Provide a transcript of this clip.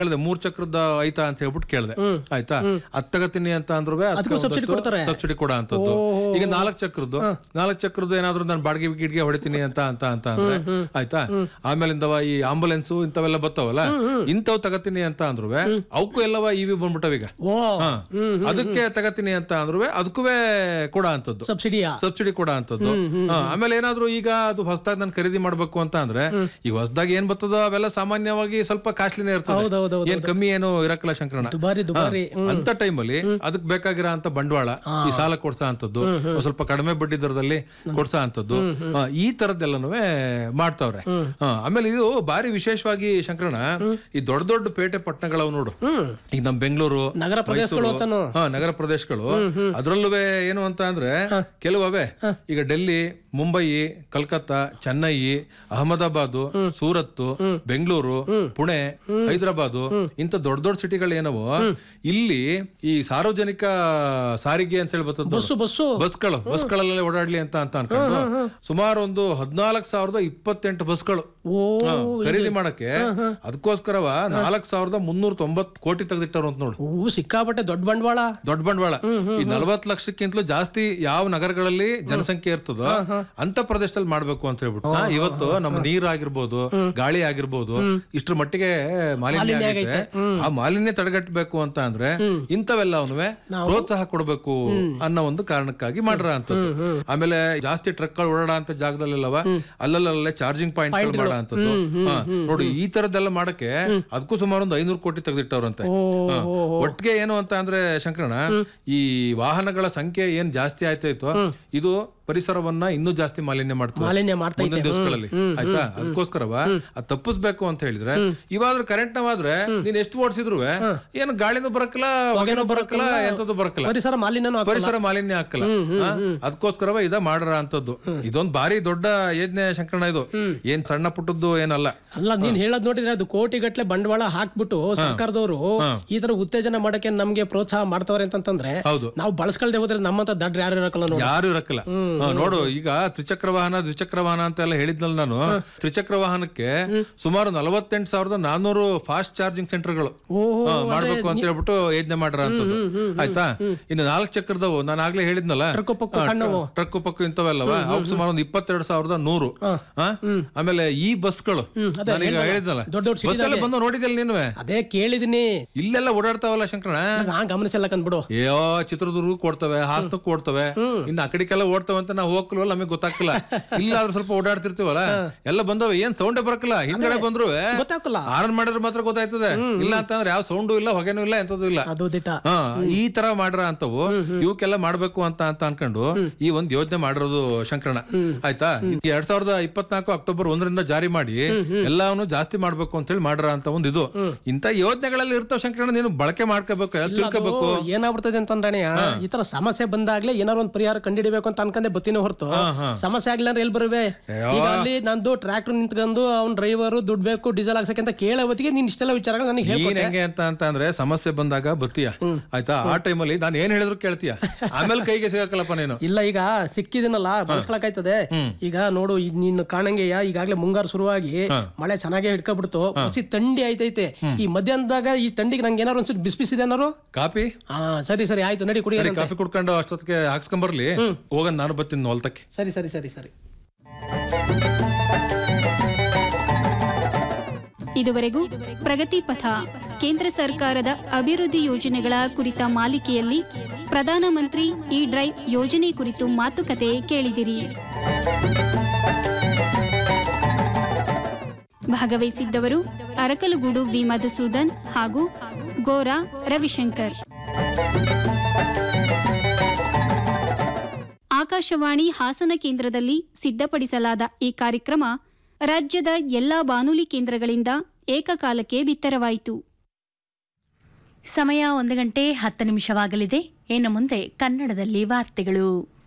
ಕೇಳ್ದೆ ಮೂರ್ ಚಕ್ರದ ಐತಾ ಅಂತ ಹೇಳ್ಬಿಟ್ಟು ಕೇಳ್ದೆ ಆಯ್ತಾ ಅದ್ ತಗತೀನಿ ಅಂತ ಅಂದ್ರು ಅದಕ್ಕೂ subsidy ಕೊಡ್ತಾರೆ? ಸಬ್ಸಿಡಿ ಕೊಡ ಅಂತದ್ದು ಈಗ ನಾಲ್ಕ್ ಚಕ್ರದ್ದು ನಾಲ್ಕ್ ಚಕ್ರದ್ದು ಏನಾದ್ರು ನಾನು ಬಾಡಿಗೆ ಗಿಡ್ಗೆ ಹೊಡಿತೀನಿ ಅಂತ ಅಂತ ಅಂತ ಅಂದ್ರೆ ಆಯ್ತಾ ಆಮೇಲಿಂದವ ಈ ಆಂಬುಲೆನ್ಸ್ ಇಂಥವೆಲ್ಲ ಬರ್ತಾವಲ್ಲ ಇಂಥವ್ ತಗತೀನಿ ಅಂತ ಅಂದ್ರು ಅವಕ್ಕೂ ಎಲ್ಲವ ಇವಿ ಬಂದ್ಬಿಟ್ಟವ ಈಗ ಓ ಹಾ. ಅದಕ್ಕೆ ತಗತೀನಿ ಅಂತ ಅಂದ್ರು ಅದಕ್ಕೂ ಕೊಡ ಅಂತದ್ದು ಸಬ್ಸಿಡಿಯಾ ಸಬ್ಸಿಡಿ ಕೊಡ ಅಂತದ್ದು ಹಾ, ಆಮೇಲೆ ಏನಾದ್ರು ಈಗ ಅದು ಹೊಸದಾಗಿ ನಾನು ಖರೀದಿ ಮಾಡ್ಬೇಕು ಅಂತ ಅಂದ್ರೆ ಈಗ ಹೊಸದಾಗಿ ಏನ್ ಬರ್ತದೋ ಅವೆಲ್ಲ ಸಾಮಾನ್ಯವಾಗಿ ಸ್ವಲ್ಪ ಕಾಸ್ಟ್ಲಿನೇ ಇರ್ತದೆ ಹೌದೌದು ಏನ್ ಕಮ್ಮಿ ಏನು ಇರಕ್ಕಲ್ಲ ಶಂಕರಣ ದುಬಾರಿ ದುಬಾರಿ ಅಂತ ಟೈಮಲ್ಲಿ ಅದಕ್ ಬೇಕಾಗಿರೋ ಅಂತ ಬಂಡವಾಳ ಈ ಸಾಲ ಕೊಡ್ಸೋ ಅಂತದ್ದು ಒಂದ್ ಸ್ವಲ್ಪ ಕಡಿಮೆ ಬಡ್ಡಿ ದರದಲ್ಲಿ ಕೊಡ್ಸೋ ಅಂತದ್ದು ಹಾ, ಈ ತರದ್ದೆಲ್ಲನೂ ಮಾಡ್ತಾವ್ರೆ ಹಾ, ಆಮೇಲೆ ಇದು ಬಾರಿ ವಿಶೇಷವಾಗಿ ಶಂಕರಣ ಈ ದೊಡ್ಡ ದೊಡ್ಡ ಪೇಟೆ ಪಟ್ಟಣಗಳವ್ ನೋಡು ಈಗ ನಮ್ ಬೆಂಗಳೂರು ನಗರ ಪ್ರದೇಶಗಳು ಅಂತಾನು ಹಾ ನಗರ ಪ್ರದೇಶಗಳು ಅದ್ರಲ್ಲೂ ಏನು ಅಂತ ಅಂದ್ರೆ ಕೆಲವೇ ಈಗ ಡೆಲ್ಲಿ ಮುಂಬೈ ಕಲ್ಕತ್ತಾ ಚೆನ್ನೈ ಅಹಮದಾಬಾದ್ ಸೂರತ್ ಬೆಂಗಳೂರು ಪುಣೆ ಹೈದರಾಬಾದ್ ಇಂತ ದೊಡ್ಡ ದೊಡ್ಡ ಸಿಟಿಗಳು ಏನವೋ ಇಲ್ಲಿ ಈ ಸಾರ್ವಜನಿಕ ಸಾರಿಗೆ ಅಂತ ಹೇಳಿ ಬರ್ತದೆ ನೋಡು. ಬಸ್ಸು ಬಸ್ಸು ಬಸ್ಗಳು ಬಸ್ಗಳಲ್ಲೇ ಓಡಾಡ್ಲಿ ಅಂತ ಅಂತ ಅನ್ಕೊಂಡು ಸುಮಾರು ಒಂದು ಹದಿನಾಲ್ಕು ಸಾವಿರದ ಇಪ್ಪತ್ತೆಂಟು ಬಸ್ಗಳು ಓ ಹಾ, ಖರೀದಿ ಮಾಡಕ್ಕೆ ಅದಕ್ಕೋಸ್ಕರವ ನಾಲ್ಕ್ ಸಾವಿರದ ಮುನ್ನೂರ ತೊಂಬತ್ ಕೋಟಿ ತೆಗೆದಿಟ್ಟವ್ರು ಅಂತ ನೋಡು ಹೂ ಸಿಕ್ಕಾಪಟ್ಟೆ ದೊಡ್ಡ ಬಂಡವಾಳ ದೊಡ್ಡ ಬಂಡವಾಳ ಈ ನಲವತ್ ಲಕ್ಷಕ್ಕಿಂತಲೂ ಜಾಸ್ತಿ ಯಾವ ನಗರಗಳಲ್ಲಿ ಜನಸಂಖ್ಯೆ ಇರ್ತದೋ ಅಂತ ಪ್ರದೇಶದಲ್ಲಿ ಮಾಡ್ಬೇಕು ಅಂತ ಹೇಳ್ಬಿಟ್ಟು ಹಾ, ಇವತ್ತು ನಮ್ಮ ನೀರ್ ಆಗಿರ್ಬೋದು ಗಾಳಿ ಆಗಿರ್ಬೋದು ಇಷ್ಟ್ರ ಮಟ್ಟಿಗೆ ಮಾಲಿನ್ಯ ಆಗೈತೆ ಆ ಮಾಲಿನ್ಯ ತಡೆಗಟ್ಟಬೇಕು ಅಂತ ಅಂದ್ರೆ ಇಂಥವೆಲ್ಲ ಅವನುವೆ ಪ್ರೋತ್ಸಾಹ ಕೊಡಬೇಕು ಅನ್ನೋ ಒಂದು ಕಾರಣಕ್ಕಾಗಿ ಮಾಡ್ರ ಅಂತದ್ದು ಆಮೇಲೆ ಜಾಸ್ತಿ ಟ್ರಕ್ ಗಳು ಓಡಾಡ ಅಂತ ಜಾಗದಲ್ಲೆಲ್ಲವ ಅಲ್ಲಲ್ಲೇ ಚಾರ್ಜಿಂಗ್ ಪಾಯಿಂಟ್ ಮಾಡ ಅಂತದ್ದು ಹಾ, ನೋಡಿ ಈ ತರದ್ದೆಲ್ಲ ಮಾಡಕ್ಕೆ ಅದಕ್ಕೂ ಸುಮಾರು ಒಂದು ಐನೂರು ಕೋಟಿ ತೆಗೆದಿಟ್ಟವ್ರಂತೆ ಹಾ. ಒಟ್ಟಿಗೆ ಏನು ಅಂತ ಅಂದ್ರೆ ಶಂಕರಣ ಈ ವಾಹನಗಳ ಸಂಖ್ಯೆ ಏನ್ ಜಾಸ್ತಿ ಆಯ್ತಾಯ್ತೋ ಇದು ಪರಿಸರವನ್ನ ಇನ್ನೂ ಜಾಸ್ತಿ ಮಾಲಿನ್ಯ ಮಾಡ್ತದೆ ಮಾಲಿನ್ಯ ಮಾಡ್ತಾ ಮುಂದಿನ ದಿವಸಗಳಲ್ಲಿ ಆಯ್ತಾ ಅದಕ್ಕೋಸ್ಕರವ ಅದ್ ತಪ್ಪಿಸ್ಬೇಕು ಅಂತ ಹೇಳಿದ್ರೆ ಇವಾದ್ರೂ ಕರೆಂಟ್ ನಾವಾದ್ರೆ ನೀನ್ ಎಷ್ಟು ಓಡಿಸಿದ್ರು ಏನು ಗಾಳಿನೂ ಬರಕ್ಕಲ್ಲ ಹೊಗೆನೂ ಬರಕ್ಕಲ್ಲ ಎಂತದ್ದು ಬರಕ್ಕಲ್ಲ ಪರಿಸರ ಮಾಲಿನ್ಯನೂ ಆಗ್ತದೆ. ಪರಿಸರ ಮಾಲಿನ್ಯ ಹಾಕಲ್ಲ ಅದಕ್ಕೋಸ್ಕರವ ಇದ ಮಾಡರ ಅಂತದ್ದು ಇದೊಂದ್ ಭಾರಿ ದೊಡ್ಡ ಯೋಜನೆ ಶಂಕರಣ ಇದು ಏನ್ ಸಣ್ಣ ಪುಟ್ಟದ್ದು ಏನಲ್ಲ ಅಲ್ಲ ನೀನ್ ಹೇಳದ್ ನೋಡಿದ್ರೆ ಅದು ಕೋಟಿ ಗಟ್ಲೆ ಬಂಡವಾಳ ಹಾಕ್ಬಿಟ್ಟು ಸರ್ಕಾರದವರು ಈ ತರ ಉತ್ತೇಜನ ಮಾಡಕ್ಕೆ ನಮ್ಗೆ ಪ್ರೋತ್ಸಾಹ ಮಾಡ್ತವ್ರೆ ಅಂತಂದ್ರೆ ಹೌದು ನಾವು ಬಳಸ್ಕೊಳ್ದೆ ಹೋದ್ರೆ ನಮ್ಮಂತ ದಡ್ಡ ಯಾರು ಇರಕಲ್ಲ ನೋಡಿ ಯಾರು ಇರಕ್ಕಲ್ಲ ಹಾ, ನೋಡು ಈಗ ತ್ರಿಚಕ್ರ ವಾಹನ ದ್ವಿಚಕ್ರ ವಾಹನ ಅಂತ ಎಲ್ಲ ಹೇಳಿದ್ನಲ್ಲ ನಾನು ತ್ರಿಚಕ್ರ ವಾಹನಕ್ಕೆ ಸುಮಾರು ನಲವತ್ತೆಂಟು ಸಾವಿರದ ನಾನೂರು ಫಾಸ್ಟ್ ಚಾರ್ಜಿಂಗ್ ಸೆಂಟರ್ಗಳು ಓಹೋ ಮಾಡ್ಬೇಕು ಅಂತ ಹೇಳ್ಬಿಟ್ಟು ಯೋಜನೆ ಮಾಡ್ರ ಅಂತದ್ದು ಆಯ್ತಾ ಇನ್ನು ನಾಲ್ಕು ಚಕ್ರದವು ನಾನು ಆಗ್ಲೇ ಹೇಳಿದ್ನಲ್ಲ ಟ್ರಕ್ಕು ಪಕ್ಕು ಸಣ್ಣವು ಟ್ರಕ್ ಪಕ್ಕು ಇಂಥವೆಲ್ಲವ ಅವ್ಕೆ ಸುಮಾರು ಒಂದು ಇಪ್ಪತ್ತೆರಡು ಸಾವಿರದ ನೂರು ಹಾ? ಆಮೇಲೆ ಈ ಬಸ್ಗಳು ನಾನೀಗ ಹೇಳಿದ್ನಲ್ಲ ದೊಡ್ಡ ದೊಡ್ಡ ಬಸ್ ಎಲ್ಲ ಬಂದು ನೋಡಿದ್ಯಲ್ಲ ನೀನು ಅದೇ ಕೇಳಿದೀನಿ ಇಲ್ಲೆಲ್ಲ ಓಡಾಡ್ತಾವಲ್ಲ ಶಂಕರಣ ನಾ ಗಮನಿಸಲ್ಲ ಕಂದ್ಬಿಡು ಅಯ್ಯೋ ಚಿತ್ರದುರ್ಗ ಕೊಡ್ತವೆ ಹಾಸನಕ್ಕೆ ಕೊಡ್ತವೆ ಇನ್ನು ಆ ಕಡೆಗೆಲ್ಲ ಓಡ್ತವೆ ಅಂತ ನಾವು ಹೋಗ್ಲವಲ್ಲ ನಮಗೆ ಗೊತ್ತಾಗ್ತಿಲ್ಲ ಇಲ್ಲ ಆದ್ರೂ ಸ್ವಲ್ಪ ಓಡಾಡ್ತಿರ್ತೀವಲ್ಲ ಎಲ್ಲ ಬಂದವೆ ಏನ್ ಸೌಂಡೇ ಬರಕಲ್ಲ ಹಿಂದ್ಗಡೆ ಬಂದ್ರು ಗೊತ್ತಾಗಲ್ಲ ಆರನ್ ಮಾಡಿದ್ರೆ ಮಾತ್ರ ಗೊತ್ತಾಯ್ತದೆ ಇಲ್ಲ ಅಂತಂದ್ರೆ ಯಾವ ಸೌಂಡು ಇಲ್ಲ ಹೊಗೆನೂ ಇಲ್ಲ ಎಂತದ್ದು ಇಲ್ಲ ಅದು ದಿಟ ಹಾ ಈ ತರ ಮಾಡ್ರ ಅಂತವು ಇವಕ್ಕೆಲ್ಲ ಮಾಡ್ಬೇಕು ಅಂತ ಅಂತ ಅನ್ಕೊಂಡು ಈ ಒಂದ್ ಯೋಜನೆ ಮಾಡಿರೋದು ಶಂಕರಣ ಆಯ್ತಾ ಈ ಎರಡ್ ಸಾವಿರದ ಇಪ್ಪತ್ನಾಲ್ಕು ಅಕ್ಟೋಬರ್ ಒಂದರಿಂದ ಜಾರಿ ಮಾಡಿ ಎಲ್ಲಾನು ಜಾಸ್ತಿ ಮಾಡ್ಬೇಕು ಅಂತ ಹೇಳಿ ಮಾಡ್ರ ಅಂತ ಒಂದ್ ಇದು ಇಂತ ಯೋಜನೆಗಳಲ್ಲಿ ಇರ್ತಾವ ಶಂಕರಣ ನೀನು ಬಳಕೆ ಮಾಡ್ಕೋಬೇಕು ಎಲ್ಲ ತಿಳ್ಕೋಬೇಕು ಓ, ಏನಾಗ್ಬಿಡ್ತದೆ ಅಂತಂದ್ರೆ ಈ ತರ ಸಮಸ್ಯೆ ಬಂದಾಗ್ಲೇ ಏನಾರು ಒಂದ್ ಪರಿಹಾರ ಕಂಡಿಡಿಬೇಕು ಅಂತ ಅನ್ಕೊಂಡೆ ಬತ್ತೀನಿ ಹೊರತು ಸಮಸ್ಯೆ ಆಗ್ಲಿಲ್ಲ ಅಂದ್ರೆ ಎಲ್ಲಿ ಬರುವೆ ಈಗ ಅಲ್ಲಿ ನಂದು ಟ್ರ್ಯಾಕ್ಟರ್ ನಿಂತ್ಕೊಂಡು ಅವ್ನ್ ಡ್ರೈವರ್ ದುಡ್ಡು ಬೇಕು ಡೀಸೆಲ್ ಹಾಕ್ಸಕ್ಕೆ ಅಂತ ಕೇಳೋ ಹೊತ್ತಿಗೆ ನೀನ್ ಇಷ್ಟೆಲ್ಲ ವಿಚಾರಗಳು ನನಗೆ ನೀನ್ ಹೇಳ್ಕೊಟ್ಟೆ ಹೆಂಗೆ ಅಂತ ಅಂತ ಅಂದ್ರೆ ಸಮಸ್ಯೆ ಬಂದಾಗ ಬತ್ತೀಯ ಆಯ್ತಾ ಆ ಟೈಮಲ್ಲಿ ನಾನು ಏನ್ ಹೇಳಿದ್ರು ಕೇಳ್ತೀಯ ಆಮೇಲೆ ಕೈಗೆ ಸಿಗಕ್ಕಲ್ಲಪ್ಪ ನೀನು ಇಲ್ಲ ಈಗ ಸಿಕ್ಕಿದಿನಲ್ಲ ಬಳಸ್ಕೊಳಕಾಯ್ತದೆ ಈಗ ನೋಡು ಈ ನೀನು ಕಾಣಂಗೆಯ ಈಗಾಗ್ಲೇ ಮುಂಗಾರು ಶುರುವಾಗಿ ಮಳೆ ಚೆನ್ನಾಗೇ ಹಿಡ್ಕೊಬಿಡ್ತು ಹಸಿ ಥಂಡಿ ಆಯ್ತೈತೆ ಈ ಮಧ್ಯಾಹ್ನದಾಗ ಈ ಥಂಡಿಗೆ ನಂಗೆ ಏನಾರು ಒಂದ್ಸಲ ಬಿಸಿ ಬಿಸಿದೆ ಏನಾರು ಕಾಪಿ ಹಾ ಸರಿ ಸರಿ ಆಯ್ತು ನಡಿ ಕುಡಿ ಸರಿ, ಕಾಫಿ ಕುಡ್ಕೊಂಡು ಅಷ್ಟೊತ್ತಿಗೆ ಹಾಕ್ಸ್ಕೊಂಬರ್ಲಿ ಹೋಗನ್ ನಾನು ಬರ್ತೀನಿ ಹೊಲ್ತಕ್ಕೆ ಸರಿ ಸರಿ ಸರಿ ಸರಿ ಇದುವರೆಗೂ ಪ್ರಗತಿ ಪಥ ಕೇಂದ್ರ ಸರ್ಕಾರದ ಅಭಿವೃದ್ಧಿ ಯೋಜನೆಗಳ ಕುರಿತ ಮಾಲಿಕೆಯಲ್ಲಿ ಪ್ರಧಾನಮಂತ್ರಿ ಇ ಡ್ರೈವ್ ಯೋಜನೆ ಕುರಿತು ಮಾತುಕತೆ ಕೇಳಿದಿರಿ ಭಾಗವಹಿಸಿದ್ದವರು ಅರಕಲಗೂಡು ವಿ ಮಧುಸೂದನ್ ಹಾಗೂ ಗೋರಾ ರವಿಶಂಕರ್ ಆಕಾಶವಾಣಿ ಹಾಸನ ಕೇಂದ್ರದಲ್ಲಿ ಸಿದ್ಧಪಡಿಸಲಾದ ಈ ಕಾರ್ಯಕ್ರಮ ರಾಜ್ಯದ ಎಲ್ಲಾ ಬಾನುಲಿ ಕೇಂದ್ರಗಳಿಂದ ಏಕಕಾಲಕ್ಕೆ ಬಿತ್ತರವಾಯಿತು ಸಮಯ ಒಂದು ಗಂಟೆ ಹತ್ತು ನಿಮಿಷವಾಗಲಿದೆ ಇನ್ನು ಮುಂದೆ ಕನ್ನಡದಲ್ಲಿ ವಾರ್ತೆಗಳು